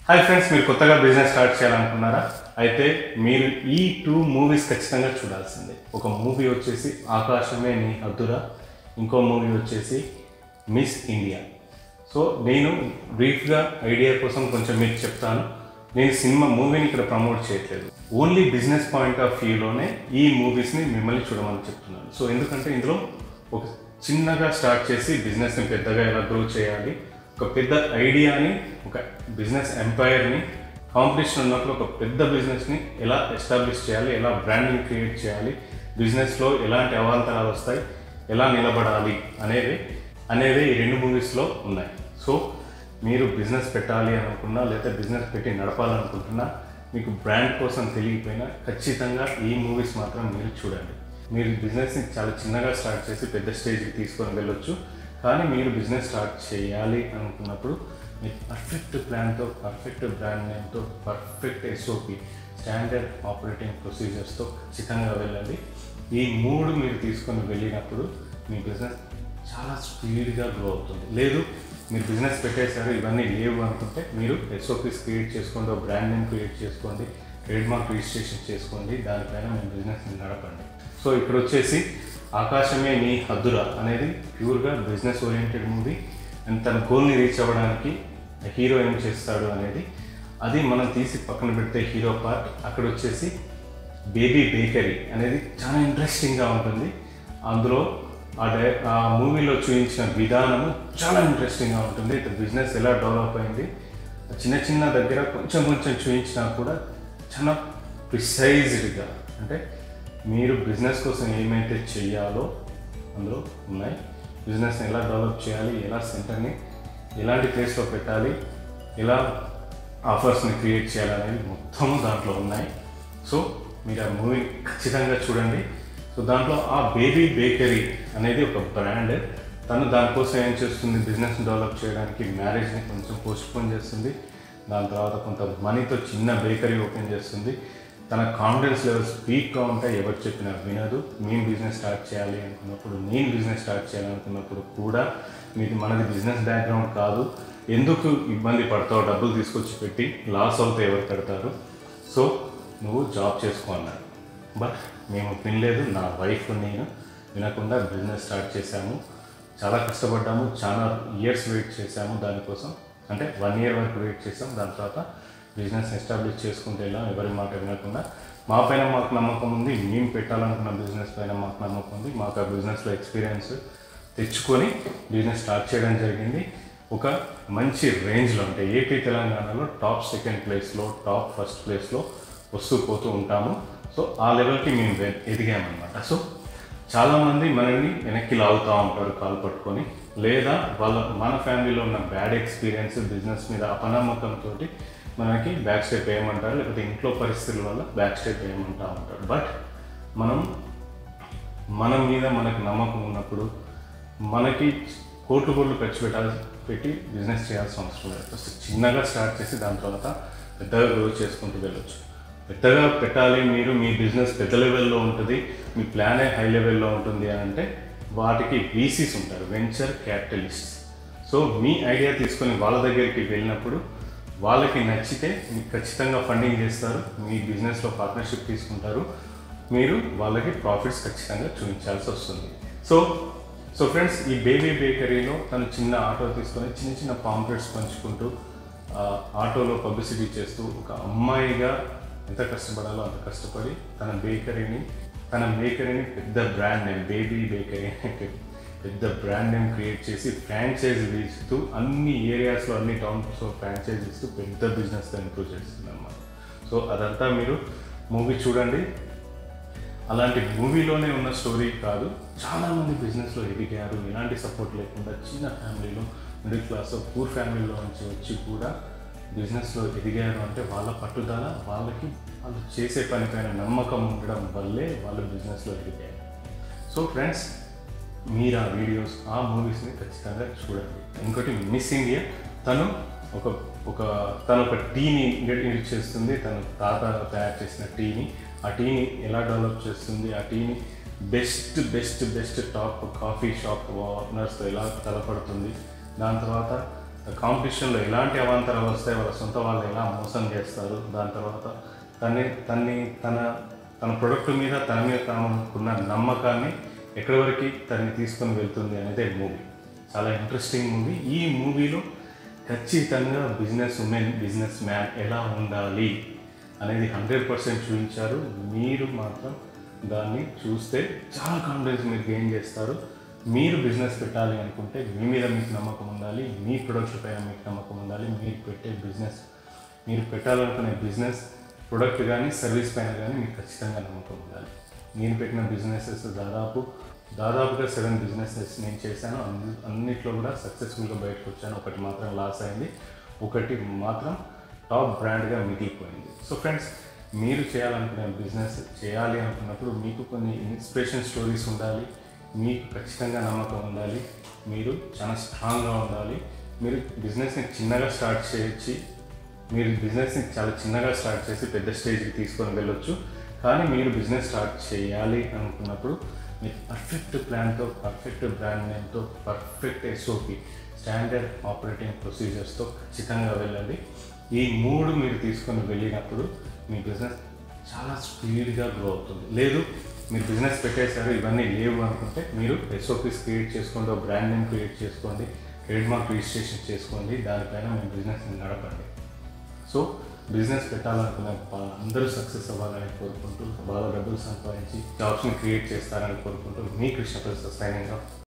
hi friends మీరు కొత్తగా business start చేయాలనుకున్నారా అయితే మీరు ఈ టూ మూవీస్ ఖచ్చితంగా చూడాల్సిందే ఒక మూవీ వచ్చేసి ఆకాశమే నీ హద్దురా ఇంకో మూవీ వచ్చేసి మిస్ ఇండియా సో నేను బ్రీఫ్గా ఐడియా కోసం కొంచెం మీకు చెప్తాను నేను సినిమా మూవీని ఇక్కడ ప్రమోట్ చేయట్లేదు ఓన్లీ బిజినెస్ పాయింట్ ఆఫ్ వ్యూలోనే ఈ మూవీస్ని మిమ్మల్ని చూడమని చెప్తున్నాను సో ఎందుకంటే ఇందులో ఒక చిన్నగా స్టార్ట్ చేసి బిజినెస్ని పెద్దగా ఎలా గ్రో చేయాలి ఒక పెద్ద ఐడియాని ఒక బిజినెస్ ఎంపైర్ని కాంపిటీషన్ ఉన్నప్పుడు ఒక పెద్ద బిజినెస్ని ఎలా ఎస్టాబ్లిష్ చేయాలి ఎలా బ్రాండింగ్ క్రియేట్ చేయాలి బిజినెస్లో ఎలాంటి అవాంతరాలు వస్తాయి ఎలా నిలబడాలి అనేవి అనేవి ఈ రెండు మూవీస్లో ఉన్నాయి సో మీరు బిజినెస్ పెట్టాలి అనుకున్నా లేదా బిజినెస్ పెట్టి నడపాలనుకుంటున్నా మీకు బ్రాండ్ కోసం తెలియకపోయినా ఖచ్చితంగా ఈ మూవీస్ మాత్రం మీరు చూడండి మీరు బిజినెస్ని చాలా చిన్నగా స్టార్ట్ చేసి పెద్ద స్టేజ్కి తీసుకొని వెళ్ళొచ్చు కానీ మీరు బిజినెస్ స్టార్ట్ చేయాలి అనుకున్నప్పుడు మీరు పర్ఫెక్ట్ ప్లాన్తో పర్ఫెక్ట్ బ్రాండ్ నేమ్తో పర్ఫెక్ట్ ఎస్ఓపి స్టాండర్డ్ ఆపరేటింగ్ ప్రొసీజర్స్తో ఖచ్చితంగా వెళ్ళండి ఈ మూడు మీరు తీసుకొని వెళ్ళినప్పుడు మీ బిజినెస్ చాలా స్పీడ్గా గ్రో అవుతుంది లేదు మీరు బిజినెస్ పెట్టేశారు ఇవన్నీ లేవు అనుకుంటే మీరు ఎస్ఓపీస్ క్రియేట్ చేసుకోండి ఒక బ్రాండ్ నేమ్ క్రియేట్ చేసుకోండి ట్రేడ్ మార్క్ రిజిస్ట్రేషన్ చేసుకోండి దానిపైన మీ బిజినెస్ నడపండి సో ఇక్కడ వచ్చేసి ఆకాశమే నీ హద్దురా అనేది ప్యూర్గా బిజినెస్ ఓరియంటెడ్ మూవీ అండ్ తన గోల్ని రీచ్ అవ్వడానికి హీరో ఏం చేస్తాడు అనేది అది మనం తీసి పక్కన పెడితే హీరో పార్ట్ అక్కడ వచ్చేసి బేబీ బేకరీ అనేది చాలా ఇంట్రెస్టింగ్గా ఉంటుంది అందులో ఆ డై ఆ మూవీలో చూపించిన విధానము చాలా ఇంట్రెస్టింగ్గా ఉంటుంది ఇటు బిజినెస్ ఎలా డెవలప్ అయింది చిన్న చిన్న దగ్గర కొంచెం కొంచెం చూపించినా కూడా చాలా ప్రిసైజ్డ్గా అంటే మీరు బిజినెస్ కోసం ఏమైతే చెయ్యాలో అందులో ఉన్నాయి బిజినెస్ని ఎలా డెవలప్ చేయాలి ఎలా సెంటర్ని ఎలాంటి ప్లేస్లో పెట్టాలి ఎలా ఆఫర్స్ని క్రియేట్ చేయాలనేది మొత్తము దాంట్లో ఉన్నాయి సో మీరు ఆ మూవీ ఖచ్చితంగా చూడండి సో దాంట్లో ఆ బేబీ బేకరీ అనేది ఒక బ్రాండ్ తను దానికోసం ఏం చేస్తుంది బిజినెస్ డెవలప్ చేయడానికి మ్యారేజ్ని కొంచెం పోస్ట్పోన్ చేస్తుంది దాని తర్వాత కొంత మనీతో చిన్న బేకరీ ఓపెన్ చేస్తుంది తన కాన్ఫిడెన్స్ లెవెల్స్ వీక్గా ఉంటాయి ఎవరు చెప్పినా వినదు మేము బిజినెస్ స్టార్ట్ చేయాలి అనుకున్నప్పుడు నేను బిజినెస్ స్టార్ట్ చేయాలనుకున్నప్పుడు కూడా మీది మనది బిజినెస్ బ్యాక్గ్రౌండ్ కాదు ఎందుకు ఇబ్బంది పడతావు డబ్బులు తీసుకొచ్చి పెట్టి లాస్ అవుతే ఎవరు కడతారు సో నువ్వు జాబ్ చేసుకో అన్నారు బట్ మేము వినలేదు నా వైఫ్ నేను వినకుండా బిజినెస్ స్టార్ట్ చేశాము చాలా కష్టపడ్డాము చాలా ఇయర్స్ వెయిట్ చేశాము దానికోసం అంటే వన్ ఇయర్ వరకు వెయిట్ చేసాం దాని తర్వాత బిజినెస్ ఎస్టాబ్లిష్ చేసుకుంటూ వెళ్ళాం ఎవరి మాట వినకుండా మా పైన మాకు నమ్మకం ఉంది మేము పెట్టాలనుకున్న బిజినెస్ పైన మాకు నమ్మకం ఉంది మాకు ఆ బిజినెస్లో ఎక్స్పీరియన్స్ తెచ్చుకొని బిజినెస్ స్టార్ట్ చేయడం జరిగింది ఒక మంచి రేంజ్లో అంటే ఏపీ తెలంగాణలో టాప్ సెకండ్ ప్లేస్లో టాప్ ఫస్ట్ ప్లేస్లో వస్తూ పోతూ ఉంటాము సో ఆ లెవెల్కి మేము వె- ఎదిగామన్నమాట సో చాలామంది మనల్ని వెనక్కి లాగుతూ ఉంటారు కాలు పట్టుకొని లేదా వాళ్ళ మన ఫ్యామిలీలో ఉన్న బ్యాడ్ ఎక్స్పీరియన్స్ బిజినెస్ మీద అపనమ్మకంతో మనకి బ్యాక్ స్టెప్ వేయమంటారు లేకపోతే ఇంట్లో పరిస్థితుల వల్ల బ్యాక్ స్టెప్ వేయమంటా ఉంటారు బట్ మనం మన మీద మనకు నమ్మకం ఉన్నప్పుడు మనకి కోట్లు కోట్లు ఖర్చు పెట్టాలి పెట్టి బిజినెస్ చేయాల్సిన అవసరం లేదు ఫస్ట్ చిన్నగా స్టార్ట్ చేసి దాని తర్వాత పెద్దగా గ్రో చేసుకుంటూ వెళ్ళొచ్చు పెద్దగా పెట్టాలి మీరు మీ బిజినెస్ పెద్ద లెవెల్లో ఉంటుంది మీ ప్లానే హై లెవెల్లో ఉంటుంది అని అంటే వాటికి వీసీస్ ఉంటారు వెంచర్ క్యాపిటలిస్ట్ సో మీ ఐడియా తీసుకొని వాళ్ళ దగ్గరికి వెళ్ళినప్పుడు వాళ్ళకి నచ్చితే మీకు ఖచ్చితంగా ఫండింగ్ చేస్తారు మీ బిజినెస్లో పార్ట్నర్షిప్ తీసుకుంటారు మీరు వాళ్ళకి ప్రాఫిట్స్ ఖచ్చితంగా చూపించాల్సి వస్తుంది సో సో ఫ్రెండ్స్ ఈ బేబీ బేకరీలో తను చిన్న ఆటో తీసుకొని చిన్న చిన్న పాంప్లెట్స్ పంచుకుంటూ ఆ, ఆటోలో పబ్లిసిటీ చేస్తూ ఒక అమ్మాయిగా ఎంత కష్టపడాలో అంత కష్టపడి తన బేకరీని తన బేకరీని పెద్ద బ్రాండ్ నేమ్ బేబీ బేకరీ అనే పెద్ద బ్రాండ్ నేమ్ క్రియేట్ చేసి ఫ్రాంచైజ్ ఇస్తూ అన్ని ఏరియాస్లో అన్ని టౌన్స్లో ఫ్రాంచైజ్ ఇస్తూ పెద్ద బిజినెస్గా ఇంప్రూవ్ చేస్తుంది అన్నమాట సో అదంతా మీరు మూవీ చూడండి అలాంటి మూవీలోనే ఉన్న స్టోరీ కాదు చాలామంది బిజినెస్లో ఎదిగారు ఎలాంటి సపోర్ట్ లేకుండా చిన్న ఫ్యామిలీలో మిడిల్ క్లాస్ పూర్ ఫ్యామిలీలో నుంచి వచ్చి కూడా బిజినెస్లో ఎదిగారు అంటే వాళ్ళ పట్టుదల వాళ్ళకి వాళ్ళు చేసే పనిపైన నమ్మకం ఉండడం వల్లే వాళ్ళు బిజినెస్లో ఎదిగారు సో ఫ్రెండ్స్ మీరు ఆ వీడియోస్ ఆ మూవీస్ని ఖచ్చితంగా చూడండి ఇంకోటి మిస్ ఇండియా తను ఒక ఒక తను ఒక టీని ఇంట్రడ్యూస్ చేస్తుంది తన తాత తయారు చేసిన టీని ఆ టీని ఎలా డెవలప్ చేస్తుంది ఆ టీని best best best top coffee shop ఓనర్స్తో ఎలా తలపడుతుంది దాని తర్వాత కాంపిటీషన్లో ఎలాంటి అవాంతరాలు వస్తాయి వాళ్ళ సొంత వాళ్ళు ఎలా మోసం చేస్తారు దాని తర్వాత తన్ని తన్ని తన తన ప్రొడక్ట్ మీద తన మీద తనకున్న నమ్మకాన్ని ఎక్కడి వరకు తనని తీసుకొని వెళ్తుంది అనేది మూవీ చాలా ఇంట్రెస్టింగ్ మూవీ ఈ మూవీలో ఖచ్చితంగా బిజినెస్ ఉమెన్ బిజినెస్ మ్యాన్ ఎలా ఉండాలి అనేది హండ్రెడ్ పర్సెంట్ చూపించారు మీరు మాత్రం దాన్ని చూస్తే చాలా కాన్ఫిడెన్స్ మీరు గెయిన్ చేస్తారు మీరు బిజినెస్ పెట్టాలి అనుకుంటే మీ మీద మీకు నమ్మకం ఉండాలి మీ ప్రొడక్ట్ పైన మీకు నమ్మకం ఉండాలి మీరు పెట్టే బిజినెస్ మీరు పెట్టాలనుకునే బిజినెస్ ప్రొడక్ట్ కానీ సర్వీస్ పైన కానీ మీకు ఖచ్చితంగా నమ్మకం ఉండాలి నేను పెట్టిన బిజినెసెస్ దాదాపు దాదాపుగా సెవెన్ బిజినెసెస్ నేను చేశాను అన్ని అన్నిట్లో కూడా సక్సెస్ఫుల్గా బయటకు వచ్చాను ఒకటి మాత్రం లాస్ అయింది ఒకటి మాత్రం టాప్ బ్రాండ్గా మిగిలిపోయింది సో ఫ్రెండ్స్ మీరు చేయాలనుకునే బిజినెస్ చేయాలి అనుకున్నప్పుడు మీకు కొన్ని ఇన్స్పిరేషన్ స్టోరీస్ ఉండాలి మీకు ఖచ్చితంగా నమ్మకం ఉండాలి మీరు చాలా స్ట్రాంగ్గా ఉండాలి మీరు బిజినెస్ని చిన్నగా స్టార్ట్ చేయొచ్చి మీరు బిజినెస్ని చాలా చిన్నగా స్టార్ట్ చేసి పెద్ద స్టేజ్కి తీసుకొని వెళ్ళొచ్చు కానీ మీరు బిజినెస్ స్టార్ట్ చేయాలి అనుకున్నప్పుడు మీరు పర్ఫెక్ట్ ప్లాన్తో పర్ఫెక్ట్ బ్రాండ్ నేమ్తో పర్ఫెక్ట్ ఎస్ఓపి స్టాండర్డ్ ఆపరేటింగ్ ప్రొసీజర్స్తో ఖచ్చితంగా వెళ్ళండి ఈ మూడు మీరు తీసుకొని వెళ్ళినప్పుడు మీ బిజినెస్ చాలా స్పీడ్గా గ్రో అవుతుంది లేదు మీరు బిజినెస్ పెట్టేశారు ఇవన్నీ లేవు అనుకుంటే మీరు ఎస్ఓపీస్ క్రియేట్ చేసుకోండి ఒక బ్రాండ్ నేమ్ క్రియేట్ చేసుకోండి ట్రేడ్ మార్క్ రిజిస్ట్రేషన్ చేసుకోండి దానిపైన మీ బిజినెస్ని నడపండి సో బిజినెస్ పెట్టాలనుకునే వాళ్ళ- అందరూ సక్సెస్ అవ్వాలని కోరుకుంటూ బాగా డబ్బులు సంపాదించి జాబ్స్ని క్రియేట్ చేస్తారని కోరుకుంటూ మీ కృష్ణ ప్రసాద్ సైనింగ్ ఆఫ్